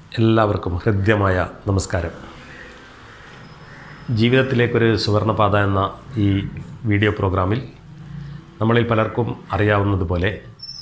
എല്ലാവർക്കും ഹൃദ്യമായ നമസ്കാരം ജീവിതത്തിലേക്കൊരു സുവർണപാത എന്ന ഈ വീഡിയോ പ്രോഗ്രാമിൽ നമ്മളിൽ പലർക്കും അറിയാവുന്നതുപോലെ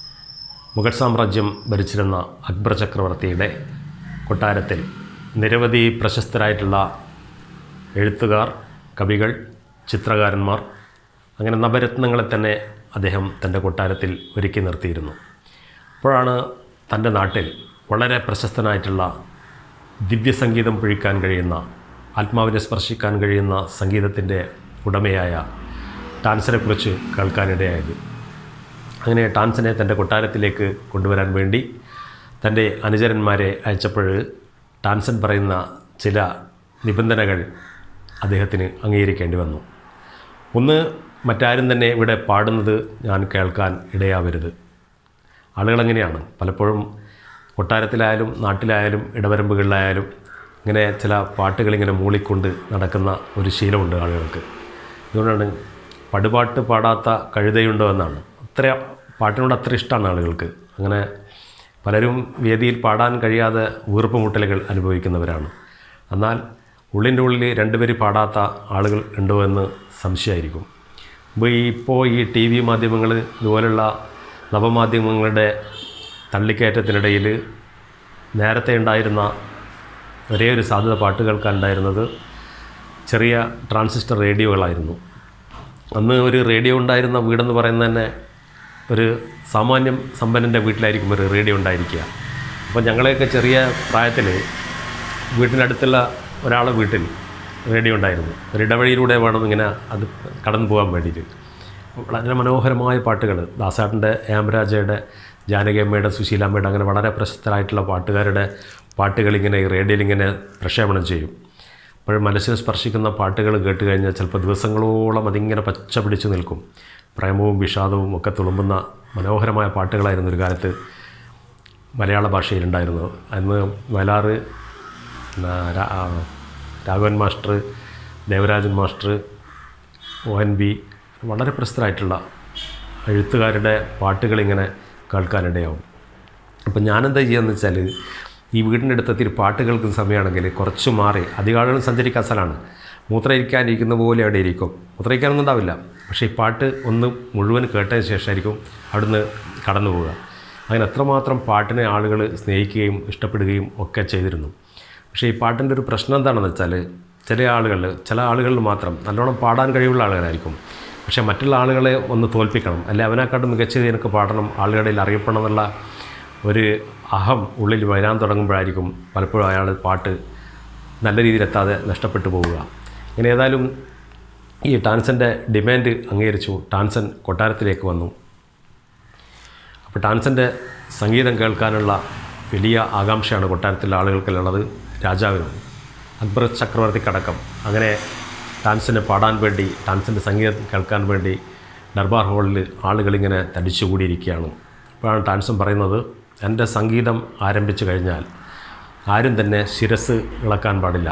മുഗൾ സാമ്രാജ്യം ഭരിച്ചിരുന്ന അക്ബർ ചക്രവർത്തിയുടെ കൊട്ടാരത്തിൽ നിരവധി പ്രശസ്തരായിട്ടുള്ള എഴുത്തുകാർ കവികൾ ചിത്രകാരന്മാർ അങ്ങനെ നവരത്നങ്ങളെ തന്നെ അദ്ദേഹം തൻ്റെ കൊട്ടാരത്തിൽ ഒരുക്കി നിർത്തിയിരുന്നു അപ്പോഴാണ് തൻ്റെ നാട്ടിൽ വളരെ പ്രശസ്തനായിട്ടുള്ള ദിവ്യസംഗീതം പൊഴിക്കാൻ കഴിയുന്ന ആത്മാവിനെ സ്പർശിക്കാൻ കഴിയുന്ന സംഗീതത്തിൻ്റെ ഉടമയായ ടാൻസനെക്കുറിച്ച് കേൾക്കാനിടയായത് അങ്ങനെ ടാൻസനെ തൻ്റെ കൊട്ടാരത്തിലേക്ക് കൊണ്ടുവരാൻ വേണ്ടി തൻ്റെ അനുചരന്മാരെ അയച്ചപ്പോൾ ടാൻസൻ പറയുന്ന ചില നിബന്ധനകൾ അദ്ദേഹത്തിന് അംഗീകരിക്കേണ്ടി വന്നു ഒന്ന് മറ്റാരും തന്നെ ഇവിടെ പാടുന്നത് ഞാൻ കേൾക്കാൻ ഇടയാവരുത് ആളുകളെങ്ങനെയാണ് പലപ്പോഴും കൊട്ടാരത്തിലായാലും നാട്ടിലായാലും ഇടവരമ്പുകളിലായാലും ഇങ്ങനെ ചില പാട്ടുകളിങ്ങനെ മൂളിക്കൊണ്ട് നടക്കുന്ന ഒരു ശീലമുണ്ട് ആളുകൾക്ക് അതുകൊണ്ടാണ് പടുപാട്ട് പാടാത്ത കഴുതയുണ്ടോ എന്നാണ് അത്ര പാട്ടിനോട് അത്ര ഇഷ്ടമാണ് ആളുകൾക്ക് അങ്ങനെ പലരും വേദിയിൽ പാടാൻ കഴിയാതെ വീർപ്പുമുട്ടലുകൾ അനുഭവിക്കുന്നവരാണ് എന്നാൽ ഉള്ളിൻ്റെ ഉള്ളിൽ രണ്ടുപേര് പാടാത്ത ആളുകൾ ഉണ്ടോ എന്ന് സംശയമായിരിക്കും ഇപ്പോൾ ഈ ഇപ്പോൾ ഈ ടി വി മാധ്യമങ്ങൾ ഇതുപോലുള്ള നവമാധ്യമങ്ങളുടെ തള്ളിക്കയറ്റത്തിനിടയിൽ നേരത്തെ ഉണ്ടായിരുന്ന ഒരേ ഒരു സാധ്യത പാട്ട് കേൾക്കാനുണ്ടായിരുന്നത് ചെറിയ ട്രാൻസിസ്റ്റർ റേഡിയോകളായിരുന്നു അന്ന് ഒരു റേഡിയോ ഉണ്ടായിരുന്ന വീടെന്ന് പറയുന്നത് തന്നെ ഒരു സാമാന്യം സമ്പന്നൻ്റെ വീട്ടിലായിരിക്കും ഒരു റേഡിയോ ഉണ്ടായിരിക്കുക അപ്പോൾ ഞങ്ങളെയൊക്കെ ചെറിയ പ്രായത്തിൽ വീട്ടിനടുത്തുള്ള ഒരാളെ വീട്ടിൽ റേഡിയോ ഉണ്ടായിരുന്നു ഒരു ഇടവഴിയിലൂടെ വേണം ഇങ്ങനെ അത് കടന്നു പോകാൻ വേണ്ടിയിട്ട് വളരെ മനോഹരമായ പാട്ടുകൾ ദാസാട്ടിൻ്റെ ഏമരാജയുടെ ജാനകിയമ്മയുടെ സുശീലാമ്മയുടെ അങ്ങനെ വളരെ പ്രശസ്തരായിട്ടുള്ള പാട്ടുകാരുടെ പാട്ടുകൾ ഇങ്ങനെ ഈ റേഡിയോയിൽ ഇങ്ങനെ പ്രക്ഷേപണം ചെയ്യും അപ്പോൾ മനസ്സിനെ സ്പർശിക്കുന്ന പാട്ടുകൾ കേട്ട് കഴിഞ്ഞാൽ ചിലപ്പോൾ ദിവസങ്ങളോളം അതിങ്ങനെ പച്ച പിടിച്ചു നിൽക്കും പ്രേമവും വിഷാദവും ഒക്കെ തുളുമ്പുന്ന മനോഹരമായ പാട്ടുകളായിരുന്നു ഒരു കാലത്ത് മലയാള ഭാഷയിലുണ്ടായിരുന്നത് അന്ന് വയലാറ് പിന്നെ രാ- ആ, രാഘവൻ മാസ്റ്റർ ദേവരാജൻ മാസ്റ്റർ ഒ എൻ ബി വളരെ പ്രസിദ്ധരായിട്ടുള്ള എഴുത്തുകാരുടെ പാട്ടുകളിങ്ങനെ കേൾക്കാനിടയാവും അപ്പം ഞാനെന്താ ചെയ്യുകയെന്ന് വെച്ചാൽ ഈ വീടിൻ്റെ അടുത്തെത്തി പാട്ട് കേൾക്കുന്ന സമയമാണെങ്കിൽ കുറച്ച് മാറി അധികം ആളുകൾ സഞ്ചരിക്കാൻ സ്ഥലമാണ് മൂത്രയിക്കാനിരിക്കുന്ന പോലെ അവിടെ ഇരിക്കും മൂത്രയിക്കാനൊന്നും ഉണ്ടാവില്ല പക്ഷേ ഈ പാട്ട് ഒന്ന് മുഴുവൻ കേട്ടതിന് ശേഷമായിരിക്കും അവിടുന്ന് കടന്നു പോവുക അങ്ങനെ എത്രമാത്രം പാട്ടിനെ ആളുകൾ സ്നേഹിക്കുകയും ഇഷ്ടപ്പെടുകയും ഒക്കെ ചെയ്തിരുന്നു പക്ഷേ ഈ പാട്ടിൻ്റെ ഒരു പ്രശ്നം എന്താണെന്ന് വെച്ചാൽ ചില ആളുകൾ ചില ആളുകളിൽ മാത്രം നല്ലോണം പാടാൻ കഴിവുള്ള ആളുകളായിരിക്കും പക്ഷേ മറ്റുള്ള ആളുകളെ ഒന്ന് തോൽപ്പിക്കണം അല്ലെ അവനെക്കാട്ടും മികച്ചത് എനിക്ക് പാടണം ആളുകളുടെ ഇടയിൽ അറിയപ്പെടണം എന്നുള്ള ഒരു അഹം ഉള്ളിൽ വരാൻ തുടങ്ങുമ്പോഴായിരിക്കും പലപ്പോഴും അയാൾ പാട്ട് നല്ല രീതിയിൽ എത്താതെ നഷ്ടപ്പെട്ടു പോവുക ഇങ്ങനെ ഏതായാലും ഈ ടാൻസൻ്റെ ഡിമാൻഡ് അംഗീകരിച്ചു ടാൻസൻ കൊട്ടാരത്തിലേക്ക് വന്നു അപ്പോൾ ടാൻസൻ്റെ സംഗീതം കേൾക്കാനുള്ള വലിയ ആകാംക്ഷയാണ് കൊട്ടാരത്തിലെ ആളുകൾക്കുള്ളത് രാജാവിനും അക്ബർ ചക്രവർത്തിക്കടക്കം അങ്ങനെ ടാൻസിനെ പാടാൻ വേണ്ടി ടാൻസിൻ്റെ സംഗീതം കേൾക്കാൻ വേണ്ടി ദർബാർ ഹാളിൽ ആളുകളിങ്ങനെ തടിച്ചുകൂടിയിരിക്കുകയാണ് അപ്പോഴാണ് ടാൻസൻ പറയുന്നത് എൻ്റെ സംഗീതം ആരംഭിച്ചു കഴിഞ്ഞാൽ ആരും തന്നെ ശിരസ് ഇളക്കാൻ പാടില്ല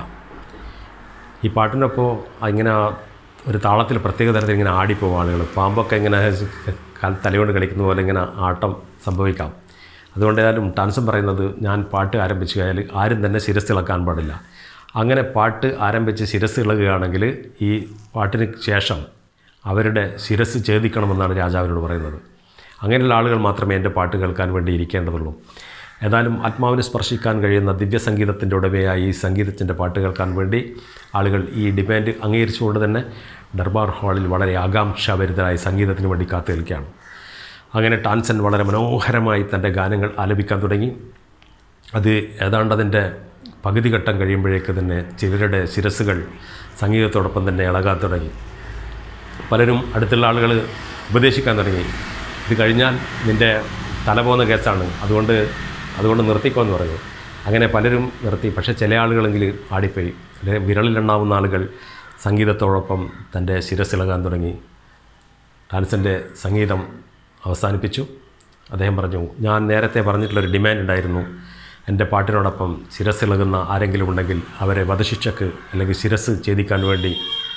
ഈ പാട്ടിനൊപ്പോൾ ഇങ്ങനെ ഒരു താളത്തിൽ പ്രത്യേക തരത്തിൽ ഇങ്ങനെ ആടിപ്പോവും ആളുകൾ പാമ്പൊക്കെ ഇങ്ങനെ കാൽ- തലയോട് കളിക്കുന്ന പോലെ ഇങ്ങനെ ആട്ടം സംഭവിക്കാം അതുകൊണ്ട് ഏതായാലും ടാൻസം പറയുന്നത് ഞാൻ പാട്ട് ആരംഭിച്ചു കഴിഞ്ഞാൽ ആരും തന്നെ ശിരസ് ഇളക്കാൻ പാടില്ല അങ്ങനെ പാട്ട് ആരംഭിച്ച് ശിരസ് ഇളകുകയാണെങ്കിൽ ഈ പാട്ടിന് ശേഷം അവരുടെ ശിരസ് ഛേദിക്കണമെന്നാണ് രാജാവിനോട് പറയുന്നത് അങ്ങനെയുള്ള ആളുകൾ മാത്രമേ എൻ്റെ പാട്ട് കേൾക്കാൻ വേണ്ടി ഇരിക്കേണ്ടതുള്ളൂ ഏതായാലും ആത്മാവിനെ സ്പർശിക്കാൻ കഴിയുന്ന ദിവ്യസംഗീതത്തിൻ്റെ ഉടമയായ ഈ സംഗീതത്തിൻ്റെ പാട്ട് കേൾക്കാൻ വേണ്ടി ആളുകൾ ഈ ഡിമാൻഡ് അംഗീകരിച്ചുകൊണ്ട് തന്നെ ദർബാർ ഹാളിൽ വളരെ ആകാംക്ഷാഭരിതരായി സംഗീതത്തിന് വേണ്ടി കാത്തു നിൽക്കുകയാണ് അങ്ങനെ ടാൻസൻ വളരെ മനോഹരമായി തൻ്റെ ഗാനങ്ങൾ ആലപിക്കാൻ തുടങ്ങി അത് ഏതാണ്ട് അതിൻ്റെ പകുതി ഘട്ടം കഴിയുമ്പോഴേക്ക് തന്നെ ചിലരുടെ ശിരസ്സുകൾ സംഗീതത്തോടൊപ്പം തന്നെ ഇളകാൻ തുടങ്ങി പലരും അടുത്തുള്ള ആളുകൾ ഉപദേശിക്കാൻ തുടങ്ങി ഇത് കഴിഞ്ഞാൽ നിൻ്റെ തല പോകുന്ന കേസാണ് അതുകൊണ്ട് അതുകൊണ്ട് നിർത്തിക്കോ എന്ന് പറഞ്ഞു അങ്ങനെ പലരും നിർത്തി പക്ഷേ ചില ആളുകളെങ്കിൽ ആടിപ്പോയി അല്ലെങ്കിൽ വിരലിലെണ്ണാവുന്ന ആളുകൾ സംഗീതത്തോടൊപ്പം തൻ്റെ ശിരസിളകാൻ തുടങ്ങി ടാൻസൻ്റെ സംഗീതം അവസാനിപ്പിച്ചു അദ്ദേഹം പറഞ്ഞു ഞാൻ നേരത്തെ പറഞ്ഞിട്ടുള്ളൊരു ഡിമാൻഡ് ഉണ്ടായിരുന്നു എൻ്റെ പാട്ടിനോടൊപ്പം ശിരസിളകുന്ന ആരെങ്കിലും ഉണ്ടെങ്കിൽ അവരെ വധശിക്ഷക്ക് അല്ലെങ്കിൽ ശിരസ് ഛേദിക്കാൻ വേണ്ടി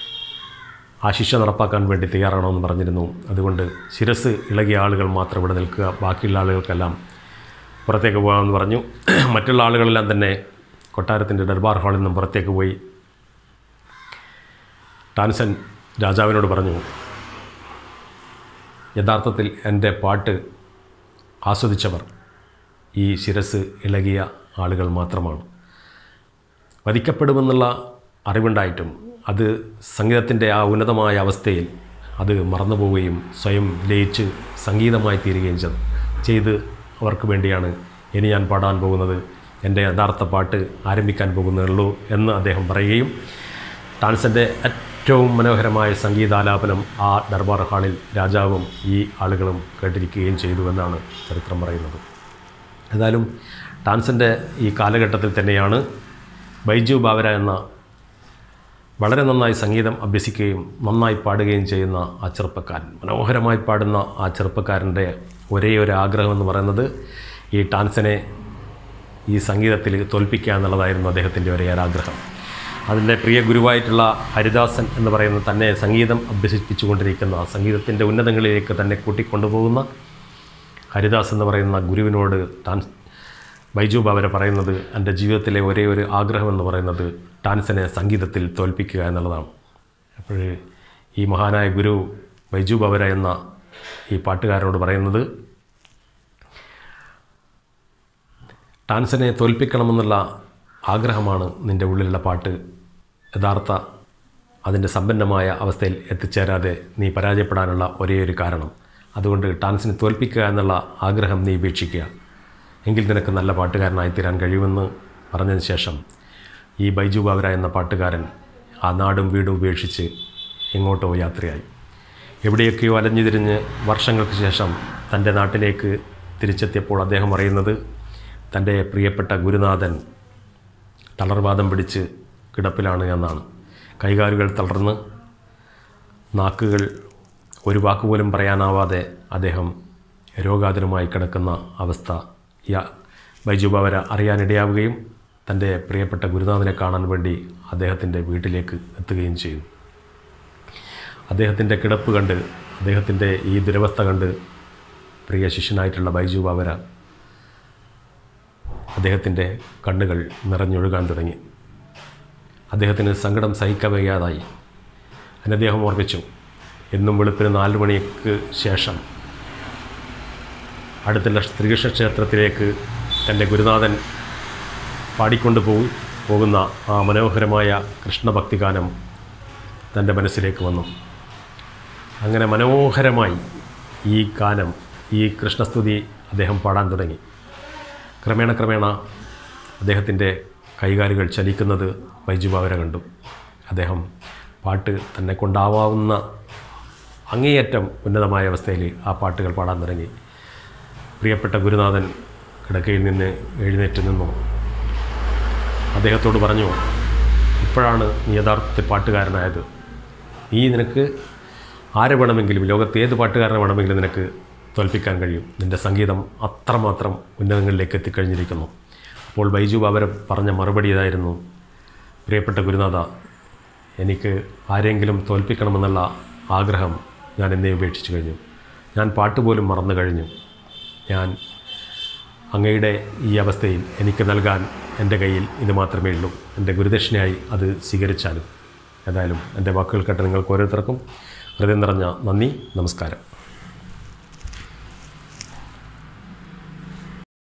ആ ശിക്ഷ നടപ്പാക്കാൻ വേണ്ടി തയ്യാറാണോ പറഞ്ഞിരുന്നു അതുകൊണ്ട് ശിരസ് ഇളകിയ ആളുകൾ മാത്രം ഇവിടെ നിൽക്കുക ബാക്കിയുള്ള ആളുകൾക്കെല്ലാം പുറത്തേക്ക് പോകാമെന്ന് പറഞ്ഞു മറ്റുള്ള ആളുകളെല്ലാം തന്നെ കൊട്ടാരത്തിൻ്റെ ദർബാർ ഹാളിൽ നിന്നും പുറത്തേക്ക് പോയി ടാൻസൻ രാജാവിനോട് പറഞ്ഞു യഥാർത്ഥത്തിൽ എൻ്റെ പാട്ട് ആസ്വദിച്ചവർ ഈ ശിരസ് ഇളകിയ ആളുകൾ മാത്രമാണ് വധിക്കപ്പെടുമെന്നുള്ള അറിവുണ്ടായിട്ടും അത് സംഗീതത്തിൻ്റെ ആ ഉന്നതമായ അവസ്ഥയിൽ അത് മറന്നുപോവുകയും സ്വയം ലയിച്ച് സംഗീതമായി തീരുകയും ചെയ്ത് ചെയ്ത് അവർക്ക് വേണ്ടിയാണ് ഇനി ഞാൻ പാടാൻ പോകുന്നത് എൻ്റെ യഥാർത്ഥ പാട്ട് ആരംഭിക്കാൻ പോകുന്നുള്ളൂ എന്ന് അദ്ദേഹം പറയുകയും ടാൻസൻ്റെ ഏറ്റവും മനോഹരമായ സംഗീതാലാപനം ആ ദർബാർ ഹാളിൽ രാജാവും ഈ ആളുകളും കേട്ടിരിക്കുകയും ചെയ്തു എന്നാണ് ചരിത്രം പറയുന്നത് ഏതായാലും ടാൻസൻ്റെ ഈ കാലഘട്ടത്തിൽ തന്നെയാണ് ബൈജു ബാവര എന്ന വളരെ നന്നായി സംഗീതം അഭ്യസിക്കുകയും നന്നായി പാടുകയും ചെയ്യുന്ന ആ ചെറുപ്പക്കാരൻ മനോഹരമായി പാടുന്ന ആ ചെറുപ്പക്കാരൻ്റെ ഒരേ ഒരു ആഗ്രഹം എന്ന് പറയുന്നത് ഈ ടാൻസനെ ഈ സംഗീതത്തിൽ തോൽപ്പിക്കുക എന്നുള്ളതായിരുന്നു അദ്ദേഹത്തിൻ്റെ ഒരേ ഒരു ആഗ്രഹം അതിൻ്റെ പ്രിയ ഗുരുവായിട്ടുള്ള ഹരിദാസൻ എന്ന് പറയുന്ന തന്നെ സംഗീതം അഭ്യസിപ്പിച്ചുകൊണ്ടിരിക്കുന്ന സംഗീതത്തിൻ്റെ ഉന്നതങ്ങളിലേക്ക് തന്നെ കൂട്ടിക്കൊണ്ടുപോകുന്ന ഹരിദാസ് എന്ന് പറയുന്ന ഗുരുവിനോട് താൻ ബൈജു ബാബര പറയുന്നത് എൻ്റെ ജീവിതത്തിലെ ഒരേ ഒരു ആഗ്രഹം എന്ന് പറയുന്നത് ടാൻസനെ സംഗീതത്തിൽ തോൽപ്പിക്കുക എന്നുള്ളതാണ് അപ്പോൾ ഈ മഹാനായ ഗുരു ബൈജു ബാബര എന്ന ഈ പാട്ടുകാരനോട് പറയുന്നത് ടാൻസനെ തോൽപ്പിക്കണമെന്നുള്ള ആഗ്രഹമാണ് നിൻ്റെ ഉള്ളിലുള്ള പാട്ട് യഥാർത്ഥ അതിൻ്റെ സമ്പന്നമായ അവസ്ഥയിൽ എത്തിച്ചേരാതെ നീ പരാജയപ്പെടാനുള്ള ഒരേ ഒരു കാരണം അതുകൊണ്ട് ടാൻസിനെ തോൽപ്പിക്കുക എന്നുള്ള ആഗ്രഹം നീ ഉപേക്ഷിക്കുക എങ്കിൽ നിനക്ക് നല്ല പാട്ടുകാരനായി തീരാൻ കഴിയുമെന്ന് പറഞ്ഞതിന് ശേഷം ഈ ബൈജു ബാവര എന്ന പാട്ടുകാരൻ ആ നാടും വീടും ഉപേക്ഷിച്ച് എങ്ങോട്ടോ യാത്രയായി എവിടെയൊക്കെയോ അലഞ്ഞു തിരിഞ്ഞ് വർഷങ്ങൾക്ക് ശേഷം തൻ്റെ നാട്ടിലേക്ക് തിരിച്ചെത്തിയപ്പോൾ അദ്ദേഹം അറിയുന്നത് തൻ്റെ പ്രിയപ്പെട്ട ഗുരുനാഥൻ തളർവാദം പിടിച്ച് കിടപ്പിലാണ് എന്നാണ് കൈകാലുകൾ തളർന്ന് നാക്കുകൾ ഒരു വാക്കുപോലും പറയാനാവാതെ അദ്ദേഹം രോഗാതുരമായി കിടക്കുന്ന അവസ്ഥ ഈ ബൈജു ബാവര അറിയാനിടയാവുകയും തൻ്റെ പ്രിയപ്പെട്ട ഗുരുനാഥനെ കാണാൻ വേണ്ടി അദ്ദേഹത്തിൻ്റെ വീട്ടിലേക്ക് എത്തുകയും ചെയ്തു അദ്ദേഹത്തിൻ്റെ കിടപ്പ് കണ്ട് അദ്ദേഹത്തിൻ്റെ ഈ ദുരവസ്ഥ കണ്ട് പ്രിയ ശിഷ്യനായിട്ടുള്ള ബൈജു ബാവര അദ്ദേഹത്തിൻ്റെ കണ്ണുകൾ നിറഞ്ഞൊഴുകാൻ തുടങ്ങി അദ്ദേഹത്തിന് സങ്കടം സഹിക്കാൻ വയ്യാതായി അതിന് അദ്ദേഹം ഓർമ്മിച്ചു എന്നും വെളുപ്പിന് നാല് മണിക്ക് ശേഷം അടുത്തുള്ള ശ്രീകൃഷ്ണ ക്ഷേത്രത്തിലേക്ക് തൻ്റെ ഗുരുനാഥൻ പാടിക്കൊണ്ട് പോയി പോകുന്ന ആ മനോഹരമായ കൃഷ്ണഭക്തിഗാനം തൻ്റെ മനസ്സിലേക്ക് വന്നു അങ്ങനെ മനോഹരമായി ഈ ഗാനം ഈ കൃഷ്ണസ്തുതി അദ്ദേഹം പാടാൻ തുടങ്ങി ക്രമേണ ക്രമേണ അദ്ദേഹത്തിൻ്റെ കൈകാലുകൾ ചലിക്കുന്നത് വൈജുബാവര കണ്ടു അദ്ദേഹം പാട്ട് തന്നെ കൊണ്ടാവാവുന്ന അങ്ങേയറ്റം ഉന്നതമായ അവസ്ഥയിൽ ആ പാട്ടുകൾ പാടാൻ തുടങ്ങി പ്രിയപ്പെട്ട ഗുരുനാഥൻ കിടക്കയിൽ നിന്ന് എഴുന്നേറ്റ് നിന്നു അദ്ദേഹത്തോട് പറഞ്ഞു ഇപ്പോഴാണ് നീ യഥാർത്ഥത്തിൽ പാട്ടുകാരനായത് ഈ നിനക്ക് ആരെ വേണമെങ്കിലും ലോകത്ത് ഏത് പാട്ടുകാരനെ വേണമെങ്കിലും നിനക്ക് തോൽപ്പിക്കാൻ കഴിയും നിൻ്റെ സംഗീതം അത്രമാത്രം ഉന്നതങ്ങളിലേക്ക് എത്തിക്കഴിഞ്ഞിരിക്കുന്നു അപ്പോൾ ബൈജു ബാബര പറഞ്ഞ മറുപടി ഇതായിരുന്നു പ്രിയപ്പെട്ട ഗുരുനാഥ എനിക്ക് ആരെങ്കിലും തോൽപ്പിക്കണമെന്നുള്ള ആഗ്രഹം ഞാൻ എന്നെ ഉപേക്ഷിച്ചു കഴിഞ്ഞു ഞാൻ പാട്ട് പോലും മറന്നു കഴിഞ്ഞു ഞാൻ അങ്ങയുടെ ഈ അവസ്ഥയിൽ എനിക്ക് നൽകാൻ എൻ്റെ കയ്യിൽ ഇത് മാത്രമേ ഉള്ളൂ എൻ്റെ ഗുരുദക്ഷിണയായി അത് സ്വീകരിച്ചാലും ഏതായാലും എൻ്റെ വാക്കുകൾ കേട്ട നിങ്ങൾക്ക് ഓരോരുത്തർക്കും ഹൃദയം നിറഞ്ഞ നന്ദി നമസ്കാരം